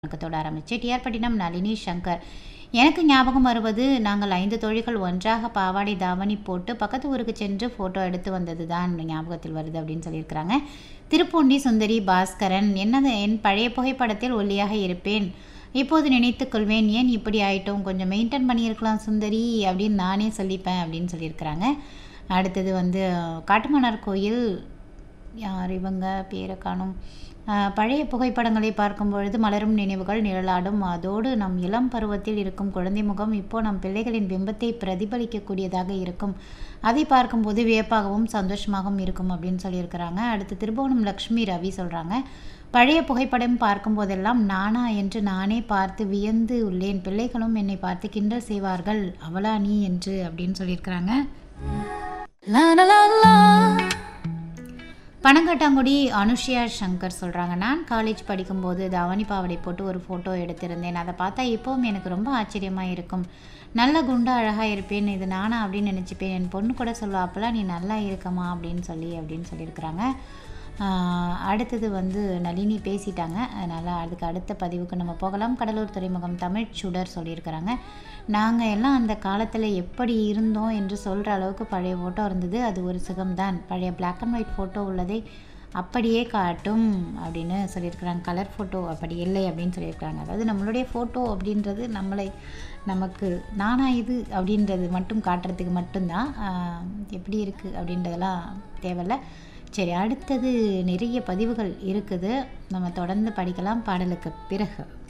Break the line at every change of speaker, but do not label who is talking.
வணக்கத்தோடு ஆரம்பிச்சு டிஆர்பட்டினம் நளினி சங்கர் எனக்கு ஞாபகம் வருவது நாங்கள் ஐந்து தோழிகள் ஒன்றாக பாவாடை தாவணி போட்டு பக்கத்து ஊருக்கு சென்று ஃபோட்டோ எடுத்து வந்தது தான் ஞாபகத்தில் வருது அப்படின்னு சொல்லியிருக்கிறாங்க திருப்பூண்டி சுந்தரி பாஸ்கரன் என்னது என் பழைய புகைப்படத்தில் ஒல்லியாக இருப்பேன் இப்போது நினைத்துக் கொள்வேன் ஏன் இப்படி ஆயிட்டோம் கொஞ்சம் மெயின்டைன் பண்ணியிருக்கலாம் சுந்தரி அப்படின்னு நானே சொல்லிப்பேன் அப்படின்னு சொல்லியிருக்கிறாங்க அடுத்தது வந்து காட்டுமன்னார் கோயில் யார் இவங்க பேரை காணும் ஆஹ் பழைய புகைப்படங்களை பார்க்கும் பொழுது மலரும் நினைவுகள் நிழலாடும் அதோடு நம் இளம் பருவத்தில் இருக்கும் குழந்தை முகம் இப்போ நம் பிள்ளைகளின் பிம்பத்தை பிரதிபலிக்கக்கூடியதாக இருக்கும் அதை பார்க்கும்போது வியப்பாகவும் சந்தோஷமாகவும் இருக்கும் அப்படின்னு சொல்லியிருக்கிறாங்க அடுத்து திருபுவனம் லக்ஷ்மி ரவி சொல்கிறாங்க பழைய புகைப்படம் பார்க்கும் போதெல்லாம் நானா என்று நானே பார்த்து வியந்து உள்ளேன் பிள்ளைகளும் என்னை பார்த்து கிண்டல் செய்வார்கள் அவளா நீ என்று அப்படின்னு சொல்லியிருக்கிறாங்க
La la la la.
Panangattangudi Anushiya Shankar சொல்கிறாங்க நான் காலேஜ் படிக்கும்போது தாவணி பாவாடை போட்டு ஒரு ஃபோட்டோ எடுத்திருந்தேன் அதை பார்த்தா இப்போவும் எனக்கு ரொம்ப ஆச்சரியமாக இருக்கும் நல்ல குண்டா அழகாக இருப்பேன் இது நானா அப்படின்னு நினச்சிப்பேன் என் பொண்ணு கூட சொல்லுவா அப்போல்லாம் நீ நல்லா இருக்கமா அப்படின்னு சொல்லி அப்படின்னு சொல்லியிருக்கிறாங்க ஆஹ் அடுத்தது வந்து நளினி பேசிட்டாங்க அதனால் அதுக்கு அடுத்த பதிவுக்கு நம்ம போகலாம் கடலூர் துறைமுகம் தமிழ் சுடர் சொல்லியிருக்கிறாங்க நாங்கள் எல்லாம் அந்த காலத்தில் எப்படி இருந்தோம் என்று சொல்கிற அளவுக்கு பழைய ஃபோட்டோ இருந்தது அது ஒரு சுகம்தான் பழைய பிளாக் அண்ட் ஒயிட் ஃபோட்டோ உள்ளதை அப்படியே காட்டும் அப்படின்னு சொல்லியிருக்கிறாங்க கலர் ஃபோட்டோ அப்படி இல்லை அப்படின்னு சொல்லியிருக்கிறாங்க அதாவது நம்மளுடைய ஃபோட்டோ அப்படின்றது நம்மளை நமக்கு நானா இது அப்படின்றது மட்டும் காட்டுறதுக்கு மட்டும்தான் ஆஹ் எப்படி இருக்குது அப்படின்றதெல்லாம் தேவையில்ல சரி அடுத்தது நிறைய பதிவுகள் இருக்குது நம்ம தொடர்ந்து படிக்கலாம் பாடலுக்கு பிறகு